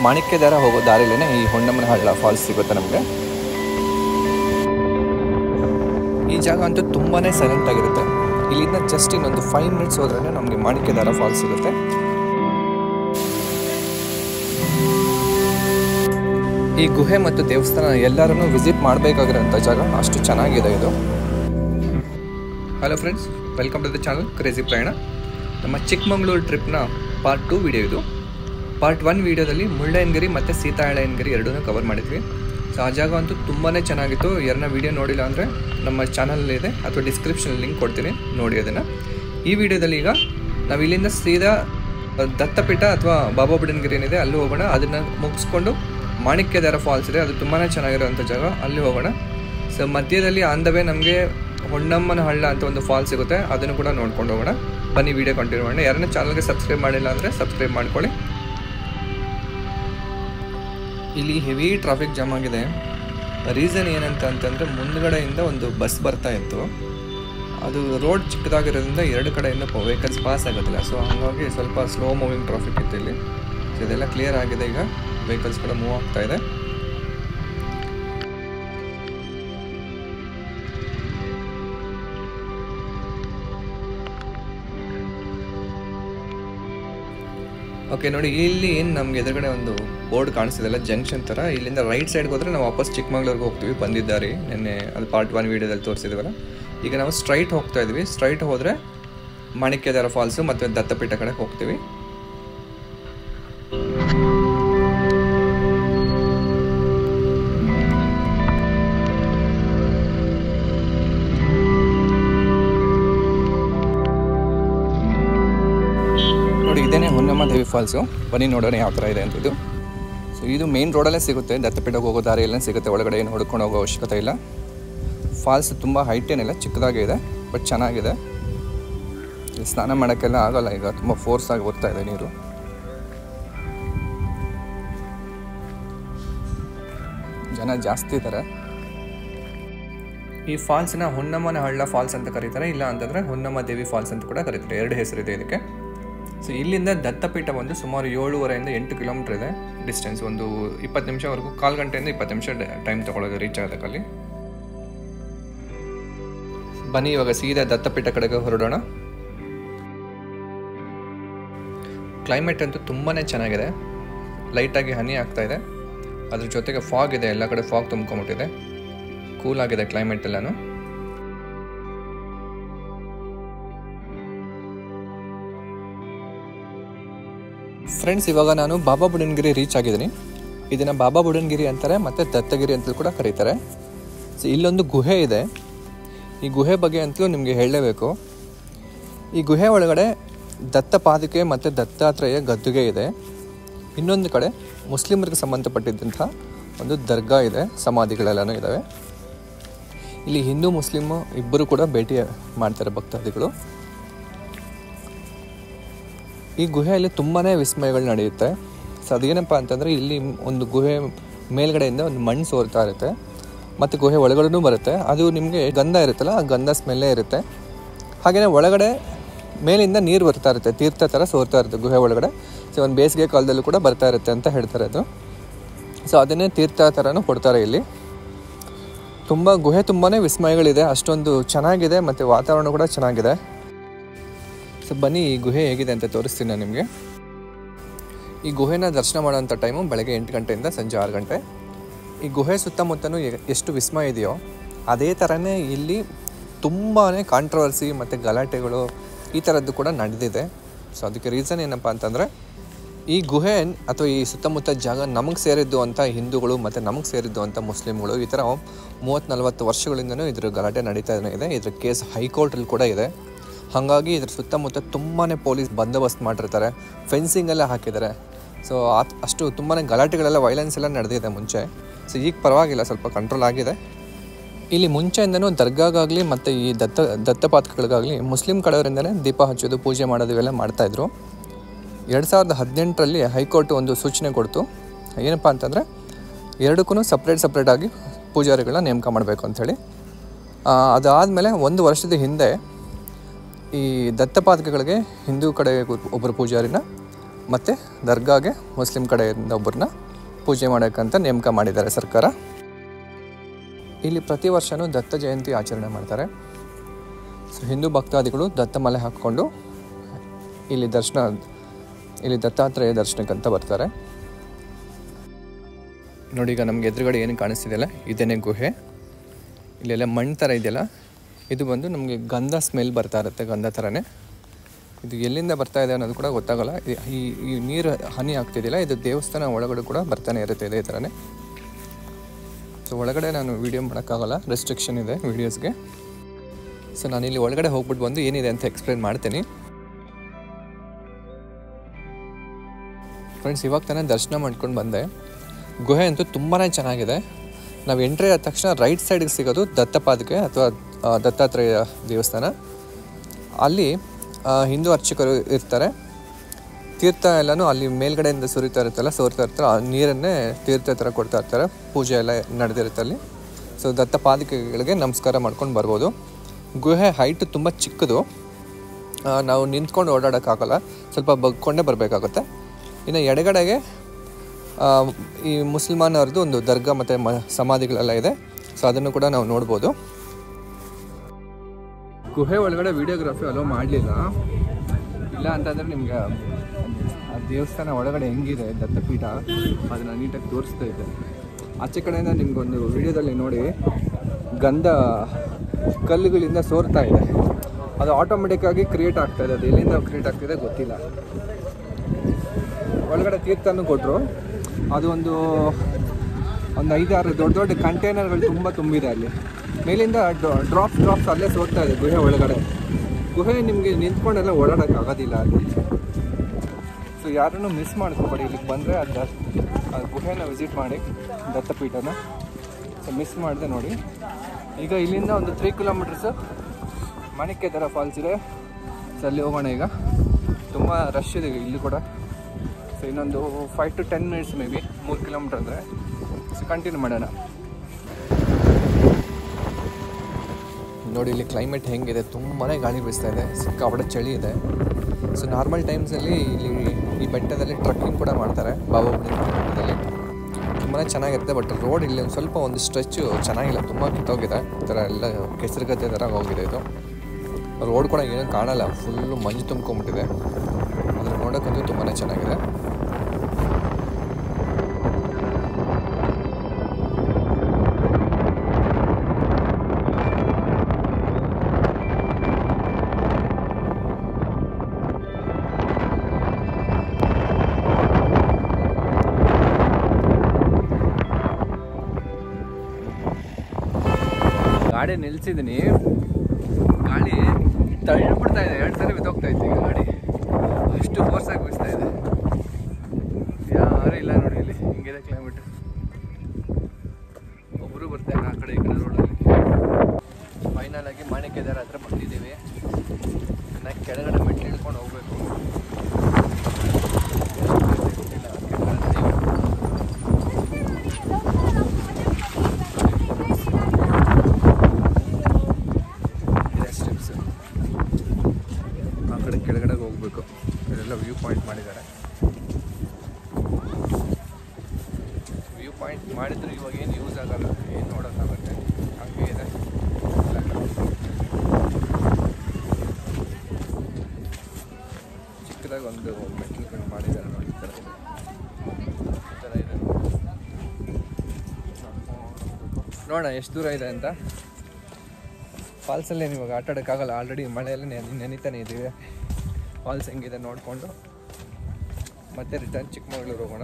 ಮಾಣಿಕ್ಯದಾರ ಹೋಗೋ ದಾರಿಲೇ ಈ ಹೊನ್ನಮ್ಮನ ಹಳ್ಳ ಫಾಲ್ಸ್ ಸಿಗುತ್ತೆ ನಮಗೆ ಈ ಜಾಗ ಅಂತೂ ತುಂಬಾ ಸೈಲೆಂಟ್ ಆಗಿರುತ್ತೆ ಇಲ್ಲಿಂದ ಜಸ್ಟ್ ಇನ್ನೊಂದು ಫೈವ್ ಮಿನಿಟ್ಸ್ ಹೋದ್ರೆ ನಮಗೆ ಮಾಣಿಕ್ಯದಾರ ಫಾಲ್ಸ್ ಸಿಗುತ್ತೆ ಈ ಗುಹೆ ಮತ್ತು ದೇವಸ್ಥಾನ ಎಲ್ಲರನ್ನೂ ವಿಸಿಟ್ ಮಾಡಬೇಕಾಗಿರೋಂಥ ಜಾಗ ಅಷ್ಟು ಚೆನ್ನಾಗಿದೆ ಇದು hello friends welcome to the channel crazy ಪ್ರಯಾಣ ನಮ್ಮ ಚಿಕ್ಕಮಗಳೂರು ಟ್ರಿಪ್ನ ಪಾರ್ಟ್ ಟೂ ವಿಡಿಯೋ ಇದು ಪಾರ್ಟ್ ಒನ್ ವಿಡಿಯೋದಲ್ಲಿ ಮುಳ್ಳಯ್ಯನಗಿರಿ ಮತ್ತು ಸೀತಾಳಯ್ಯನಗಿರಿ ಎರಡನ್ನೂ ಕವರ್ ಮಾಡಿದ್ವಿ ಸೊ ಆ ಜಾಗ ಅಂತೂ ತುಂಬಾ ಚೆನ್ನಾಗಿತ್ತು ಯಾರನ್ನ ವಿಡಿಯೋ ನೋಡಿಲ್ಲ ಅಂದರೆ ನಮ್ಮ ಚಾನಲಲ್ಲಿದೆ ಅಥವಾ ಡಿಸ್ಕ್ರಿಪ್ಷನ್ ಲಿಂಕ್ ಕೊಡ್ತೀನಿ ನೋಡಿ ಅದನ್ನು ಈ ವಿಡಿಯೋದಲ್ಲಿ ಈಗ ನಾವು ಇಲ್ಲಿಂದ ಸೀದಾ ದತ್ತಪೀಠ ಅಥವಾ ಬಾಬಾ ಬುಡನ್ಗಿರಿ ಏನಿದೆ ಅಲ್ಲಿ ಹೋಗೋಣ ಅದನ್ನು ಮುಗಿಸ್ಕೊಂಡು ಮಾಣಿಕ್ಯದಾರ ಫಾಲ್ಸ್ ಇದೆ ಅದು ತುಂಬಾ ಚೆನ್ನಾಗಿರೋಂಥ ಜಾಗ ಅಲ್ಲಿ ಹೋಗೋಣ ಸೊ ಮಧ್ಯದಲ್ಲಿ ಆನ್ ದ ವೇ ನಮಗೆ ಹೊನ್ನಮ್ಮನ ಹಳ್ಳ ಅಂತ ಒಂದು ಫಾಲ್ಸ್ ಸಿಗುತ್ತೆ ಅದನ್ನು ಕೂಡ ನೋಡ್ಕೊಂಡು ಹೋಗೋಣ ಬನ್ನಿ ವಿಡಿಯೋ ಕಂಟಿನ್ಯೂ ಮಾಡೋಣ ಯಾರನ್ನ ಚಾನಲ್ಗೆ ಸಬ್ಸ್ಕ್ರೈಬ್ ಮಾಡಿಲ್ಲ ಅಂದರೆ ಸಬ್ಸ್ಕ್ರೈಬ್ ಮಾಡ್ಕೊಳ್ಳಿ ಇಲ್ಲಿ ಹೆವಿ ಟ್ರಾಫಿಕ್ ಜಾಮ್ ಆಗಿದೆ ರೀಸನ್ ಏನಂತ ಅಂತಂದರೆ ಮುಂದ್ಗಡೆಯಿಂದ ಒಂದು ಬಸ್ ಬರ್ತಾ ಇತ್ತು ಅದು ರೋಡ್ ಚಿಕ್ಕದಾಗಿರೋದ್ರಿಂದ ಎರಡು ಕಡೆಯಿಂದ ವೆಹಿಕಲ್ಸ್ ಪಾಸ್ ಆಗೋದಿಲ್ಲ ಸೊ ಹಾಗಾಗಿ ಸ್ವಲ್ಪ ಸ್ಲೋ ಮೂವಿಂಗ್ ಟ್ರಾಫಿಕ್ ಇತ್ತು ಇಲ್ಲಿ ಸೊ ಇದೆಲ್ಲ ಕ್ಲಿಯರ್ ಆಗಿದೆ ಈಗ ವೆಹಿಕಲ್ಸ್ ಕೂಡ ಮೂವ್ ಆಗ್ತಾ ಇದೆ ಓಕೆ ನೋಡಿ ಇಲ್ಲಿ ಏನು ನಮ್ಗೆ ಎದುರುಗಡೆ ಒಂದು ಬೋರ್ಡ್ ಕಾಣಿಸ್ತಿದೆಲ್ಲ ಜಂಕ್ಷನ್ ಥರ ಇಲ್ಲಿಂದ ರೈಟ್ ಸೈಡ್ಗೆ ಹೋದ್ರೆ ನಾವು ವಾಪಸ್ ಚಿಕ್ಕಮಗಳೂರಿಗೆ ಹೋಗ್ತೀವಿ ಬಂದಿದ್ದಾರೆ ನಿನ್ನೆ ಅದು ಪಾರ್ಟ್ ಒನ್ ವೀಡಿಯೋದಲ್ಲಿ ತೋರಿಸಿದ್ವಲ್ಲ ಈಗ ನಾವು ಸ್ಟ್ರೈಟ್ ಹೋಗ್ತಾ ಇದ್ವಿ ಸ್ಟ್ರೈಟ್ ಹೋದರೆ ಮಾಣಿಕ್ಯದಾರ ಫಾಲ್ಸು ಮತ್ತು ದತ್ತಪೀಠ ಕಡೆ ಹೋಗ್ತೀವಿ ನೋಡಿ ಇದೇನೆ ಹೊನ್ನಮ್ಮ ದೇವಿ ಫಾಲ್ಸು ಬನ್ನಿ ನೋಡೋಣ ಯಾವ ಥರ ಇದೆ ಅಂತ ಇದು ಸೊ ಇದು ಮೇನ್ ರೋಡಲ್ಲೇ ಸಿಗುತ್ತೆ ದತ್ತಪೀಠಕ್ಕೆ ಹೋಗೋ ದಾರಿಯಲ್ಲೇ ಸಿಗುತ್ತೆ ಒಳಗಡೆ ಏನು ಹುಡ್ಕೊಂಡು ಹೋಗೋ ಅವಶ್ಯಕತೆ ಇಲ್ಲ ಫಾಲ್ಸ್ ತುಂಬ ಹೈಟ್ ಏನಿಲ್ಲ ಚಿಕ್ಕದಾಗೇ ಇದೆ ಬಟ್ ಚೆನ್ನಾಗಿದೆ ಇಲ್ಲಿ ಸ್ನಾನ ಮಾಡೋಕ್ಕೆಲ್ಲ ಆಗೋಲ್ಲ ಈಗ ತುಂಬ ಫೋರ್ಸ್ ಆಗಿ ಬರ್ತಾ ಇದೆ ನೀರು ಜನ ಜಾಸ್ತಿ ಇದ್ದಾರೆ ಈ ಫಾಲ್ಸ್ನ ಹೊನ್ನಮ್ಮನ ಹಳ್ಳ ಫಾಲ್ಸ್ ಅಂತ ಕರೀತಾರೆ ಇಲ್ಲ ಅಂತಂದರೆ ಹೊನ್ನಮ್ಮ ದೇವಿ ಫಾಲ್ಸ್ ಅಂತ ಕೂಡ ಕರೀತಾರೆ ಎರಡು ಹೆಸರಿದೆ ಇದಕ್ಕೆ ಸೊ ಇಲ್ಲಿಂದ ದತ್ತಪೀಠ ಬಂದು ಸುಮಾರು ಏಳುವರೆಯಿಂದ ಎಂಟು ಕಿಲೋಮೀಟರ್ ಇದೆ ಡಿಸ್ಟೆನ್ಸ್ ಒಂದು ಇಪ್ಪತ್ತು ನಿಮಿಷವರೆಗೂ ಕಾಲು ಗಂಟೆಯಿಂದ ಇಪ್ಪತ್ತು ನಿಮಿಷ ಟೈಮ್ ತಗೊಳ್ಳೋದು ರೀಚ್ ಆಗೋದಕ್ಕಲ್ಲಿ ಬನ್ನಿ ಇವಾಗ ಸೀದಾ ದತ್ತಪೀಠ ಕಡೆಗೆ ಹೊರಡೋಣ ಕ್ಲೈಮೇಟ್ ಅಂತೂ ತುಂಬಾ ಚೆನ್ನಾಗಿದೆ ಲೈಟಾಗಿ ಹನಿ ಆಗ್ತಾ ಇದೆ ಅದ್ರ ಜೊತೆಗೆ ಫಾಗ್ ಇದೆ ಎಲ್ಲ ಕಡೆ ಫಾಗ್ ತುಂಬ್ಕೊಂಬಿಟ್ಟಿದೆ ಕೂಲ್ ಆಗಿದೆ ಕ್ಲೈಮೇಟ್ ಎಲ್ಲನೂ ಫ್ರೆಂಡ್ಸ್ ಇವಾಗ ನಾನು ಬಾಬಾ ಬುಡನ್ಗಿರಿ ರೀಚ್ ಆಗಿದ್ದೀನಿ ಇದನ್ನು ಬಾಬಾ ಬುಡನ್ಗಿರಿ ಅಂತಾರೆ ಮತ್ತು ದತ್ತಗಿರಿ ಅಂತಲೂ ಕೂಡ ಕರೀತಾರೆ ಸೊ ಇಲ್ಲೊಂದು ಗುಹೆ ಇದೆ ಈ ಗುಹೆ ಬಗ್ಗೆ ಅಂತಲೂ ನಿಮಗೆ ಹೇಳಲೇಬೇಕು ಈ ಗುಹೆ ಒಳಗಡೆ ದತ್ತ ಪಾದುಕೆ ಮತ್ತು ದತ್ತಾತ್ರೇಯ ಗದ್ದುಗೆ ಇದೆ ಇನ್ನೊಂದು ಕಡೆ ಮುಸ್ಲಿಮರಿಗೆ ಸಂಬಂಧಪಟ್ಟಿದ್ದಂಥ ಒಂದು ದರ್ಗಾ ಇದೆ ಸಮಾಧಿಗಳೆಲ್ಲನೂ ಇದ್ದಾವೆ ಇಲ್ಲಿ ಹಿಂದೂ ಮುಸ್ಲಿಮು ಇಬ್ಬರು ಕೂಡ ಭೇಟಿ ಮಾಡ್ತಾರೆ ಭಕ್ತಾದಿಗಳು ಈ ಗುಹೆಯಲ್ಲಿ ತುಂಬಾ ವಿಸ್ಮಯಗಳು ನಡೆಯುತ್ತೆ ಸೊ ಅದೇನಪ್ಪ ಅಂತಂದರೆ ಇಲ್ಲಿ ಒಂದು ಗುಹೆ ಮೇಲ್ಗಡೆಯಿಂದ ಒಂದು ಮಣ್ಣು ಸೋರ್ತಾ ಇರುತ್ತೆ ಮತ್ತು ಗುಹೆ ಒಳಗಡೆನೂ ಬರುತ್ತೆ ಅದು ನಿಮಗೆ ಗಂಧ ಇರುತ್ತಲ್ಲ ಆ ಗಂಧ ಸ್ಮೆಲ್ಲೇ ಇರುತ್ತೆ ಹಾಗೆಯೇ ಒಳಗಡೆ ಮೇಲಿಂದ ನೀರು ಬರ್ತಾ ಇರುತ್ತೆ ತೀರ್ಥ ಥರ ಸೋರ್ತಾ ಇರುತ್ತೆ ಗುಹೆ ಒಳಗಡೆ ಸೊ ಒಂದು ಬೇಸಿಗೆ ಕಾಲದಲ್ಲೂ ಕೂಡ ಬರ್ತಾ ಇರುತ್ತೆ ಅಂತ ಹೇಳ್ತಾರೆ ಅದು ಸೊ ಅದನ್ನೇ ತೀರ್ಥ ಥರನೂ ಕೊಡ್ತಾರೆ ಇಲ್ಲಿ ತುಂಬ ಗುಹೆ ತುಂಬಾ ವಿಸ್ಮಯಗಳಿದೆ ಅಷ್ಟೊಂದು ಚೆನ್ನಾಗಿದೆ ಮತ್ತು ವಾತಾವರಣ ಕೂಡ ಚೆನ್ನಾಗಿದೆ ಸೊ ಬನ್ನಿ ಈ ಗುಹೆ ಹೇಗಿದೆ ಅಂತ ತೋರಿಸ್ತೀನಿ ನಾನು ನಿಮಗೆ ಈ ಗುಹೆನ ದರ್ಶನ ಮಾಡೋಂಥ ಟೈಮು ಬೆಳಗ್ಗೆ ಎಂಟು ಗಂಟೆಯಿಂದ ಸಂಜೆ ಆರು ಗಂಟೆ ಈ ಗುಹೆ ಸುತ್ತಮುತ್ತಲೂ ಎ- ಎಷ್ಟು ವಿಸ್ಮಯ ಇದೆಯೋ ಅದೇ ಥರನೇ ಇಲ್ಲಿ ತುಂಬಾ ಕಾಂಟ್ರವರ್ಸಿ ಮತ್ತು ಗಲಾಟೆಗಳು ಈ ಥರದ್ದು ಕೂಡ ನಡೆದಿದೆ ಸೊ ಅದಕ್ಕೆ ರೀಸನ್ ಏನಪ್ಪ ಅಂತಂದರೆ ಈ ಗುಹೆ ಅಥವಾ ಈ ಸುತ್ತಮುತ್ತ ಜಾಗ ನಮಗೆ ಸೇರಿದ್ದು ಅಂತ ಹಿಂದೂಗಳು ಮತ್ತು ನಮಗೆ ಸೇರಿದ್ದು ಅಂತ ಮುಸ್ಲಿಮ್ಗಳು ಈ ಥರ ಮೂವತ್ತು ನಲ್ವತ್ತು ವರ್ಷಗಳಿಂದನೂ ಇದ್ರ ಗಲಾಟೆ ನಡೀತಾನೆ ಇದೆ ಇದ್ರ ಕೇಸ್ ಹೈಕೋರ್ಟಲ್ಲಿ ಕೂಡ ಇದೆ ಹಾಗಾಗಿ ಇದ್ರ ಸುತ್ತಮುತ್ತ ತುಂಬಾ ಪೊಲೀಸ್ ಬಂದೋಬಸ್ತ್ ಮಾಡಿರ್ತಾರೆ ಫೆನ್ಸಿಂಗ್ ಎಲ್ಲ ಹಾಕಿದ್ದಾರೆ ಸೊ ಅಷ್ಟು ತುಂಬಾ ಗಲಾಟೆಗಳೆಲ್ಲ ವೈಲೆನ್ಸ್ ಎಲ್ಲ ನಡೆದಿದೆ ಮುಂಚೆ ಸೊ ಈಗ ಪರವಾಗಿಲ್ಲ ಸ್ವಲ್ಪ ಕಂಟ್ರೋಲ್ ಆಗಿದೆ ಇಲ್ಲಿ ಮುಂಚೆಯಿಂದನೂ ದರ್ಗಾಗಾಗಲಿ ಮತ್ತು ಈ ದತ್ತ ದತ್ತಪಾತ್ಗಳಿಗಾಗಲಿ ಮುಸ್ಲಿಂ ಕಡೆಯವರಿಂದನೇ ದೀಪ ಹಚ್ಚೋದು ಪೂಜೆ ಮಾಡೋದು ಇವೆಲ್ಲ ಮಾಡ್ತಾಯಿದ್ರು ಎರಡು ಸಾವಿರದ ಹದಿನೆಂಟರಲ್ಲಿ ಹೈಕೋರ್ಟ್ ಒಂದು ಸೂಚನೆ ಕೊಡ್ತು ಏನಪ್ಪ ಅಂತಂದರೆ ಎರಡಕ್ಕೂ ಸಪ್ರೇಟ್ ಸಪ್ರೇಟಾಗಿ ಪೂಜಾರಿಗಳನ್ನ ನೇಮಕ ಮಾಡಬೇಕು ಅಂಥೇಳಿ ಅದಾದಮೇಲೆ ಒಂದು ವರ್ಷದ ಹಿಂದೆ ಈ ದತ್ತಪಾದಕಗಳಿಗೆ ಹಿಂದೂ ಕಡೆ ಒಬ್ಬರು ಪೂಜಾರಿನ ಮತ್ತು ದರ್ಗಾಗೆ ಮುಸ್ಲಿಂ ಕಡೆಯಿಂದ ಒಬ್ಬರನ್ನ ಪೂಜೆ ಮಾಡೋಕ್ಕಂತ ನೇಮಕ ಮಾಡಿದ್ದಾರೆ ಸರ್ಕಾರ ಇಲ್ಲಿ ಪ್ರತಿ ವರ್ಷವೂ ದತ್ತ ಜಯಂತಿ ಆಚರಣೆ ಮಾಡ್ತಾರೆ ಸೊ ಹಿಂದೂ ಭಕ್ತಾದಿಗಳು ದತ್ತ ಮಲೆ ಹಾಕ್ಕೊಂಡು ಇಲ್ಲಿ ದರ್ಶನ ಇಲ್ಲಿ ದತ್ತಾತ್ರೇಯ ದರ್ಶನಕ್ಕಂತ ಬರ್ತಾರೆ ನೋಡಿ ಈಗ ನಮ್ಗೆ ಎದುರುಗಡೆ ಏನು ಕಾಣಿಸ್ತಿದೆಯಲ್ಲ ಇದೇನೆ ಗುಹೆ ಇಲ್ಲೆಲ್ಲ ಮಣ್ಣು ಥರ ಇದೆಯಲ್ಲ ಇದು ಬಂದು ನಮಗೆ ಗಂಧ ಸ್ಮೆಲ್ ಬರ್ತಾ ಇರುತ್ತೆ ಗಂಧ ಥರನೇ ಇದು ಎಲ್ಲಿಂದ ಬರ್ತಾ ಇದೆ ಅನ್ನೋದು ಕೂಡ ಗೊತ್ತಾಗಲ್ಲ ಈ- ಈ ಈ ನೀರು ಹನಿ ಆಗ್ತಿದೆಯಲ್ಲ ಇದು ದೇವಸ್ಥಾನ ಒಳಗಡೆ ಕೂಡ ಬರ್ತಾನೆ ಇರುತ್ತೆ ಇದೇ ಥರನೇ ಸೊ ಒಳಗಡೆ ನಾನು ವೀಡಿಯೋ ಮಾಡೋಕ್ಕಾಗಲ್ಲ ರೆಸ್ಟ್ರಿಕ್ಷನ್ ಇದೆ ವೀಡಿಯೋಸ್ಗೆ ಸೊ ನಾನು ಇಲ್ಲಿ ಒಳಗಡೆ ಹೋಗ್ಬಿಟ್ಟು ಬಂದು ಏನಿದೆ ಅಂತ ಎಕ್ಸ್ಪ್ಲೇನ್ ಮಾಡ್ತೀನಿ ಫ್ರೆಂಡ್ಸ್ ಇವಾಗ ತಾನೇ ದರ್ಶನ ಮಾಡ್ಕೊಂಡು ಬಂದೆ ಗುಹೆ ಅಂತೂ ತುಂಬಾ ಚೆನ್ನಾಗಿದೆ ನಾವು ಎಂಟ್ರಿ ಆದ ತಕ್ಷಣ ರೈಟ್ ಸೈಡ್ಗೆ ಸಿಗೋದು ದತ್ತಪಾದಕೆ ಅಥವಾ ಆ, ದತ್ತಾತ್ರೇಯ ದೇವಸ್ಥಾನ ಅಲ್ಲಿ ಆ, ಹಿಂದೂ ಅರ್ಚಕರು ಇರ್ತಾರೆ ತೀರ್ಥ ಎಲ್ಲನೂ ಅಲ್ಲಿ ಮೇಲ್ಗಡೆಯಿಂದ ಸುರಿತಾ ಇರುತ್ತಲ್ಲ ಸೋರ್ತಾ ಇರ್ತಾರೆ ಆ ನೀರನ್ನೇ ತೀರ್ಥ ಥರ ಕೊಡ್ತಾ ಇರ್ತಾರೆ ಪೂಜೆ ಎಲ್ಲ ನಡೆದಿರುತ್ತೆ ಅಲ್ಲಿ ಸೊ ದತ್ತ ಪಾದಕೆಗಳಿಗೆ ನಮಸ್ಕಾರ ಮಾಡ್ಕೊಂಡು ಬರ್ಬೋದು ಗುಹೆ ಹೈಟ್ ತುಂಬ ಚಿಕ್ಕದು ಆ, ನಾವು ನಿಂತ್ಕೊಂಡು ಓಡಾಡೋಕ್ಕಾಗಲ್ಲ ಸ್ವಲ್ಪ ಬಗ್ಕೊಂಡೇ ಬರಬೇಕಾಗುತ್ತೆ ಇನ್ನು ಎಡಗಡೆಗೆ ಆ, ಈ ಮುಸಲ್ಮಾನವ್ರದ್ದು ಒಂದು ದರ್ಗಾ ಮತ್ತು ಮ ಸಮಾಧಿಗಳೆಲ್ಲ ಇದೆ ಸೊ ಅದನ್ನು ಕೂಡ ನಾವು ನೋಡ್ಬೋದು ಗುಹೆ ಒಳಗಡೆ ವಿಡಿಯೋಗ್ರಫಿ ಅಲೋ ಮಾಡಲಿಲ್ಲ ಇಲ್ಲ ಅಂತಂದರೆ ನಿಮ್ಗೆ ಆ ದೇವಸ್ಥಾನ ಒಳಗಡೆ ಹೆಂಗಿದೆ ದತ್ತಪೀಠ ಅದನ್ನು ನೀಟಾಗಿ ತೋರಿಸ್ತಾ ಇದೆ ಆಚೆ ಕಡೆಯಿಂದ ನಿಮ್ಗೊಂದು ವಿಡಿಯೋದಲ್ಲಿ ನೋಡಿ ಗಂಧ ಕಲ್ಲುಗಳಿಂದ ಸೋರ್ತಾ ಇದೆ ಅದು ಆಟೋಮೆಟಿಕ್ಕಾಗಿ ಕ್ರಿಯೇಟ್ ಆಗ್ತಾ ಇದೆ ಅದು ಎಲ್ಲಿಂದ ಕ್ರಿಯೇಟ್ ಆಗ್ತಿದೆ ಗೊತ್ತಿಲ್ಲ ಒಳಗಡೆ ತೀರ್ಥನೂ ಕೊಟ್ಟರು ಅದು ಒಂದು ಒಂದು ಐದಾರು ದೊಡ್ಡ ದೊಡ್ಡ ಕಂಟೈನರ್ಗಳು ತುಂಬ ತುಂಬಿದೆ ಅಲ್ಲಿ ಮೇಲಿಂದ ಡ್ರಾಪ್ಸ್ ಡ್ರಾಪ್ಸ್ ಅಲ್ಲೇ ಸೋರ್ತಾ ಇದೆ ಗುಹೆ ಒಳಗಡೆ ಗುಹೆ ನಿಮಗೆ ನಿಂತ್ಕೊಂಡೆಲ್ಲ ಓಡಾಡೋಕ್ಕಾಗೋದಿಲ್ಲ ಅಲ್ಲಿ ಸೊ ಯಾರನ್ನು ಮಿಸ್ ಮಾಡ್ಕೋಬೇಡಿ ಇಲ್ಲಿಗೆ ಬಂದರೆ ಅದು ಆ ಗುಹೆನ ವಿಸಿಟ್ ಮಾಡಿ ದತ್ತಪೀಠನ ಸೊ ಮಿಸ್ ಮಾಡಿದೆ ನೋಡಿ ಈಗ ಇಲ್ಲಿಂದ ಒಂದು ತ್ರೀ ಕಿಲೋಮೀಟರ್ಸು ಮಾಣಿಕ್ಯತರ ಫಾಲ್ಸ್ ಇದೆ ಸೊ ಅಲ್ಲಿ ಹೋಗೋಣ ಈಗ ತುಂಬ ರಶ್ ಇದೆ ಇಲ್ಲಿ ಕೂಡ ಸೊ ಇನ್ನೊಂದು five to ten minutes maybe ಮೂರು ಕಿಲೋಮೀಟರ್ ಅಂದರೆ ಸೊ ಕಂಟಿನ್ಯೂ ಮಾಡೋಣ ನೋಡಿ ಇಲ್ಲಿ ಕ್ಲೈಮೇಟ್ ಹೆಂಗಿದೆ ತುಂಬಾ ಗಾಳಿ ಬೀಸ್ತಾ ಇದೆ ಸಿಕ್ಕಾಪಟ್ಟೆ ಚಳಿ ಇದೆ ಸೊ ನಾರ್ಮಲ್ ಟೈಮ್ಸಲ್ಲಿ ಇಲ್ಲಿ ಈ ಬೆಟ್ಟದಲ್ಲಿ ಟ್ರಕ್ಕಿಂಗ್ ಕೂಡ ಮಾಡ್ತಾರೆ ಬಾಬಾಬುಡಿ ಬೆಟ್ಟದಲ್ಲಿ ತುಂಬಾ ಚೆನ್ನಾಗಿರುತ್ತೆ ಬಟ್ ರೋಡ್ ಇಲ್ಲಿ ಒಂದು ಸ್ವಲ್ಪ ಒಂದು ಸ್ಟ್ರೆಚ್ಚು ಚೆನ್ನಾಗಿಲ್ಲ ತುಂಬ ಕಿತ್ತೋಗಿದೆ ಈ ಥರ ಎಲ್ಲ ಕೆಸರುಗದ್ದೆ ಥರ ಹೋಗಿದೆ ಇದು ರೋಡ್ ಕೂಡ ಏನೂ ಕಾಣಲ್ಲ ಫುಲ್ಲು ಮಂಜು ತುಂಬ್ಕೊಂಬಿಟ್ಟಿದೆ ಅದನ್ನು ನೋಡೋಕ್ಕಂತೂ ತುಂಬಾ ಚೆನ್ನಾಗಿದೆ ಗಾಡಿ ನಿಲ್ಸಿದ್ದೀನಿ ಗಾಳಿ ತಳ್ಳಿಬಿಡ್ತಾ ಇದೆ ಎರಡು ಸಲ ಬಿದ್ದೋಗ್ತಾ ಇತ್ತು ಈಗ ಗಾಡಿ ಅಷ್ಟು ಫೋರ್ಸಾಗಿ ಬೀಸ್ತಾ ಇದೆ ಯಾರು ಇಲ್ಲ ನೋಡಿ ಇಲ್ಲಿ ಹಿಂಗಿದೆ ಕ್ಲೈಮೇಟ್ ಒಬ್ಬರು ಬರ್ತಾರೆ ಆ ಕಡೆ ಈ ಕಡೆ ರೋಡಲ್ಲಿ ಫೈನಲ್ ಆಗಿ ಮಾಣಿಕ್ಯದಾರ ಹತ್ರ ಬಂದಿದ್ದೀವಿ ಇನ್ನು ಕೆಳಗಡೆ ಮೆಟ್ಲು ಇಳ್ಕೊಂಡು ಹೋಗ್ಬೇಕು ಇದೆ ಸ್ಟೆಪ್ಸ್ ಆ ಕಡೆ ಕೆಳಗಡೆ ಹೋಗ್ಬೇಕು ಇದೆಲ್ಲ ವ್ಯೂ ಪಾಯಿಂಟ್ ಮಾಡಿದ್ದಾರೆ ವ್ಯೂ ಪಾಯಿಂಟ್ ಮಾಡಿದ್ರೆ ಇವಾಗ ಏನು ಯೂಸ್ ಆಗಲ್ಲ ಏನು ನೋಡೋಕ್ಕಾಗುತ್ತೆ ಹಂಗೆ ಇದೆ ಎಲ್ಲ ಕಡೆ. ಚಿಕ್ಕದಾಗಿ ಒಂದು ಮೆಟ್ಲುಗಳು ಮಾಡಿದ್ದಾರೆ ನೋಡಿ ಈ ಥರ ಇದೆ. ಈ ಥರ ಇದೆ ನೋಡೋಣ ಎಷ್ಟು ದೂರ ಇದೆ ಅಂತ ಫಾಲ್ಸಲ್ಲಿ ಇವಾಗ ಆಟ ಆಡೋಕ್ಕಾಗಲ್ಲ ಆಲ್ರೆಡಿ ಮಳೆಯಲ್ಲಿ ನೆನೆ ನೆನಿತಾನೆ ಇದ್ದೀವಿ ಫಾಲ್ಸ್ ಹೆಂಗಿದೆ ನೋಡಿಕೊಂಡು ಮತ್ತೆ ರಿಟರ್ನ್ ಚಿಕ್ಕಮಗಳೂರು ಹೋಗೋಣ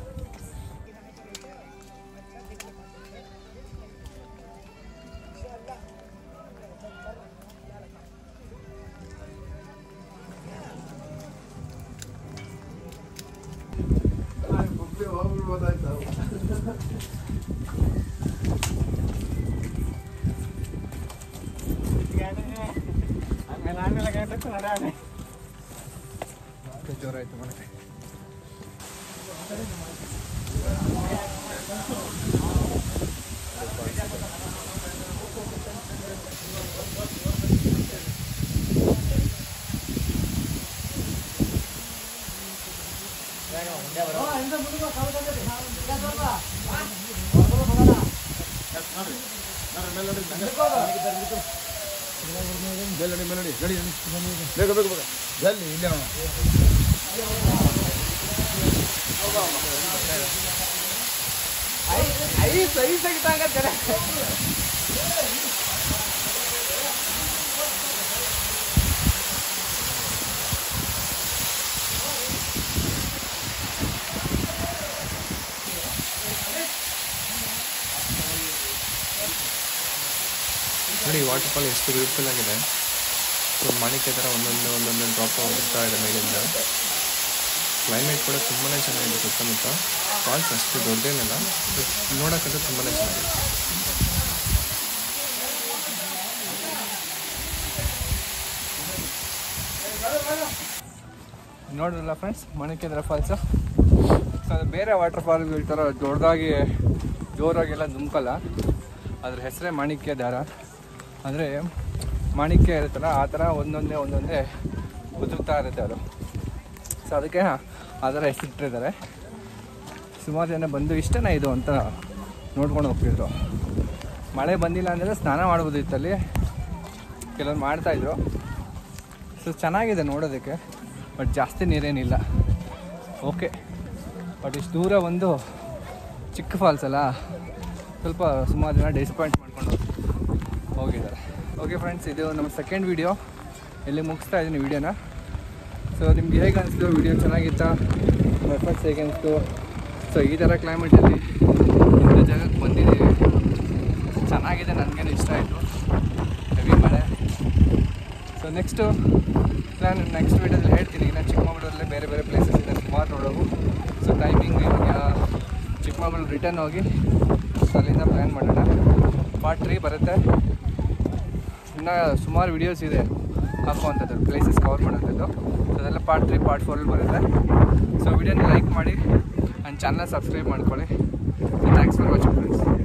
ಜೋರ ಆಯ್ತು ಮನೆ ನೋಡಿ ವಾಟರ್ ಫಾಲ್ ಎಷ್ಟು ಬ್ಯೂಟಿಫುಲ್ ಆಗಿದೆ ಸೊ ಮಾಣಿಕ್ಯ ಥರ ಒಂದೊಂದು ಒಂದೊಂದು ಡ್ರಾಪ್ ಬರ್ತಾ ಇದೆ ಮೇಲಿಂದ ಕ್ಲೈಮೇಟ್ ಕೂಡ ತುಂಬಾ ಚೆನ್ನಾಗಿದೆ ಸುತ್ತಮುತ್ತ ಫಾಲ್ಸ್ ಅಷ್ಟು ದೊಡ್ಡದೇನಲ್ಲ ಬಟ್ ನೋಡೋಕ್ಕಂತೂ ತುಂಬಾ ಚೆನ್ನಾಗಿದೆ ನೋಡಿದ್ರಲ್ಲ ಫ್ರೆಂಡ್ಸ್ ಮಾಣಿಕ್ಯದ್ರ ಫಾಲ್ಸು ಸೊ ಅದು ಬೇರೆ ವಾಟರ್ ಫಾಲ್ಗಳು ಈ ಥರ ದೊಡ್ಡದಾಗಿ ಜೋರಾಗೆಲ್ಲ ಧುಮ್ಕಲ್ಲ ಅದ್ರ ಹೆಸರೇ ಮಾಣಿಕ್ಯ ದಾರ ಅಂದರೆ ಮಾಣಿಕ್ಯ ಇರುತ್ತಲ್ಲ ಆ ಥರ ಒಂದೊಂದೇ ಒಂದೊಂದೇ ಉದುರ್ತಾ ಇರುತ್ತೆ ಅದು ಸೊ ಅದಕ್ಕೆ ಆ ಥರ ಹೆಸರಿಟ್ಟಿದ್ದಾರೆ ಸುಮಾರು ಜನ ಬಂದು ಇಷ್ಟನೇ ಇದು ಅಂತ ನೋಡ್ಕೊಂಡು ಹೋಗ್ತಿದ್ರು ಮಳೆ ಬಂದಿಲ್ಲ ಅಂದರೆ ಸ್ನಾನ ಮಾಡ್ಬೋದಿತ್ತು ಅಲ್ಲಿ ಕೆಲವ್ರು ಮಾಡ್ತಾಯಿದ್ರು ಸೊ ಚೆನ್ನಾಗಿದೆ ನೋಡೋದಕ್ಕೆ ಬಟ್ ಜಾಸ್ತಿ ನೀರೇನಿಲ್ಲ ಓಕೆ ಬಟ್ ಇಷ್ಟು ದೂರ ಒಂದು ಚಿಕ್ಕ ಫಾಲ್ಸ್ ಅಲ್ಲ ಸ್ವಲ್ಪ ಸುಮಾರು ಜನ ಡಿಸಪಾಯಿಂಟ್ ಮಾಡ್ಕೊಂಡು ಹೋಗಿದ್ದಾರೆ ಓಕೆ ಫ್ರೆಂಡ್ಸ್ ಇದು ನಮ್ಮ ಸೆಕೆಂಡ್ ವಿಡಿಯೋ ಇಲ್ಲಿ ಮುಗಿಸ್ತಾ ಇದ್ದೀನಿ ವಿಡಿಯೋನ ಸೊ ನಿಮ್ಗೆ ಹೇಗೆ ಅನಿಸ್ತು ವಿಡಿಯೋ ಚೆನ್ನಾಗಿತ್ತಾ ಎಫರ್ಟ್ಸ್ ಹೇಗೆ ಅನಿಸ್ತು ಸೊ ಈ ಥರ ಕ್ಲೈಮೇಟಲ್ಲಿ ಇಂಥ ಜಾಗಕ್ಕೆ ಬಂದಿದ್ದೀವಿ ಚೆನ್ನಾಗಿದೆ ನನಗೇನು ಇಷ್ಟ ಆಯಿತು ಹೆವಿ ಮಳೆ ಸೊ ನೆಕ್ಸ್ಟು ನಾನು ನೆಕ್ಸ್ಟ್ ವೀಡಿಯೋದಲ್ಲಿ ಹೇಳ್ತೀನಿ ಇನ್ನು ಚಿಕ್ಕಮಗಳೂರಲ್ಲೇ ಬೇರೆ ಬೇರೆ ಪ್ಲೇಸಸ್ ಇದೆ ಸುಮಾರು ನೋಡೋವು ಸೊ ಟೈಮಿಂಗ್ ಇವಾಗ ಚಿಕ್ಕಮಗಳೂರು ರಿಟರ್ನ್ ಹೋಗಿ ಸೊ ಅಲ್ಲಿಂದ ಪ್ಲ್ಯಾನ್ ಮಾಡೋಣ ಪಾರ್ಟ್ ತ್ರೀ ಬರುತ್ತೆ ಇನ್ನು ಸುಮಾರು ವಿಡಿಯೋಸ್ ಇದೆ ಹಾಕುವಂಥದ್ದು ಪ್ಲೇಸಸ್ ಕವರ್ ಮಾಡೋಂಥದ್ದು ಸೊ ಅದೆಲ್ಲ ಪಾರ್ಟ್ ತ್ರೀ ಪಾರ್ಟ್ ಫೋರಲ್ಲಿ ಬರುತ್ತೆ ಸೊ ವಿಡಿಯೋನ ಲೈಕ್ ಮಾಡಿ ನನ್ನ ಚಾನಲ್ ಸಬ್ಸ್ಕ್ರೈಬ್ ಮಾಡ್ಕೊಳ್ಳಿ ಥ್ಯಾಂಕ್ಸ್ ಫಾರ್ ವಾಚಿಂಗ್ ಫ್ರೆಂಡ್ಸ್